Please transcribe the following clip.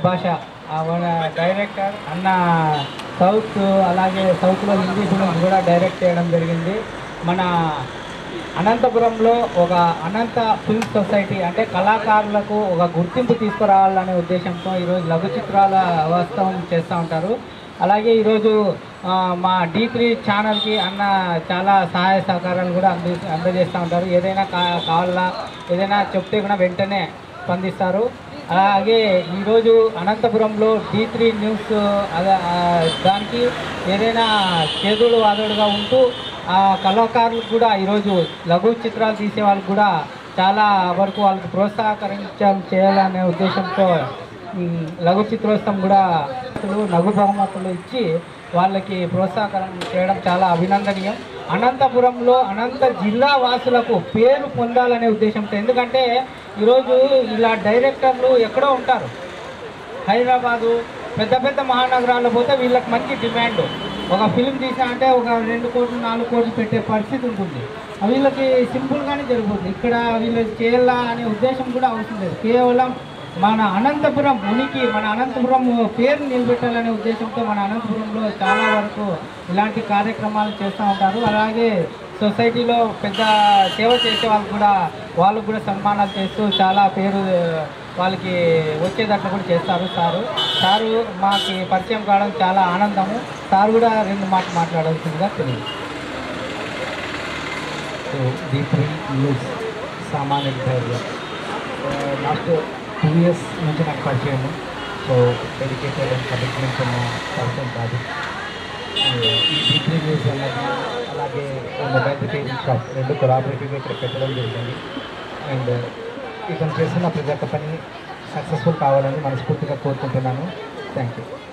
భాష ఆ మన డైరెక్టర్ అన్న సౌత్ అలాగే సౌత్లో హిందీ ఫిల్మ్స్ కూడా డైరెక్ట్ చేయడం జరిగింది మన అనంతపురంలో ఒక అనంత ఫిల్మ్ సొసైటీ అంటే కళాకారులకు ఒక గుర్తింపు తీసుకురావాలనే ఉద్దేశంతో ఈరోజు లఘు చిత్రాల వాస్తవం చేస్తూ ఉంటారు అలాగే ఈరోజు ఆ, మా డీ త్రీ ఛానల్కి అన్న చాలా సహాయ సహకారాలు కూడా అంది అందజేస్తూ ఉంటారు ఏదైనా కా కావాలా ఏదైనా చెప్తే కూడా వెంటనే స్పందిస్తారు అలాగే ఈరోజు అనంతపురంలో డీ త్రీ న్యూస్ అద- ఆ, దానికి ఏదైనా చేదుడు వాదోడుగా ఉంటూ ఆ కళాకారులకు కూడా ఈరోజు లఘు చిత్రాలు తీసే వాళ్ళకు కూడా చాలా వరకు వాళ్ళకి ప్రోత్సాహకరించడం చేయాలనే ఉద్దేశంతో ఉమ్, లఘు చిత్రోత్సవం కూడా లఘు బహుమతులు ఇచ్చి వాళ్ళకి ప్రోత్సాహకరం చేయడం చాలా అభినందనీయం అనంతపురంలో అనంత జిల్లా వాసులకు పేరు పొందాలనే ఉద్దేశంతో ఎందుకంటే ఈరోజు ఇలా డైరెక్టర్లు ఎక్కడో ఉంటారు హైదరాబాదు పెద్ద పెద్ద మహానగరాల్లో పోతే వీళ్ళకి మంచి డిమాండ్ ఒక ఫిల్మ్ తీసా అంటే ఒక రెండు కోట్లు నాలుగు కోట్లు పెట్టే పరిస్థితి ఉంటుంది వీళ్ళకి సింపుల్గానే జరుగుతుంది ఇక్కడ వీళ్ళు చేయాలా అనే ఉద్దేశం కూడా అవసరం లేదు కేవలం మన అనంతపురం ఉనికి మన అనంతపురం పేరు నిలబెట్టాలనే ఉద్దేశంతో మన అనంతపురంలో చాలా వరకు ఇలాంటి కార్యక్రమాలు చేస్తూ ఉంటారు అలాగే సొసైటీలో పెద్ద సేవ చేసే వాళ్ళు కూడా వాళ్ళకు కూడా సన్మానాలు చేస్తూ చాలా పేరు వాళ్ళకి వచ్చేటట్లు కూడా చేస్తారు సారు సారు మాకి పరిచయం కావడం చాలా ఆనందము సార్ కూడా రెండు మాటలు మాట్లాడాల్సిందిగా తెలియదు సో డీ త్రీ న్యూస్ సామాన్య ధైర్య లాస్ట్ టూ ఇయర్స్ నుంచి నాకు పరిచయము సో డెడికేటెడ్ అండ్ కమిట్మెంట్ ఉన్న పర్సన్ కాదు And, ఈ డీ త్రీ న్యూస్ అనేది అలాగే మొబైల్ రిపేరింగ్ షాప్ రెండు కొలాబరేటివ్గా ఇక్కడ పెట్టడం జరిగింది అండ్ ఇతను చేస్తున్న ప్రతి ఒక్క పని సక్సెస్ఫుల్ కావాలని మనస్ఫూర్తిగా కోరుకుంటున్నాను థ్యాంక్ యూ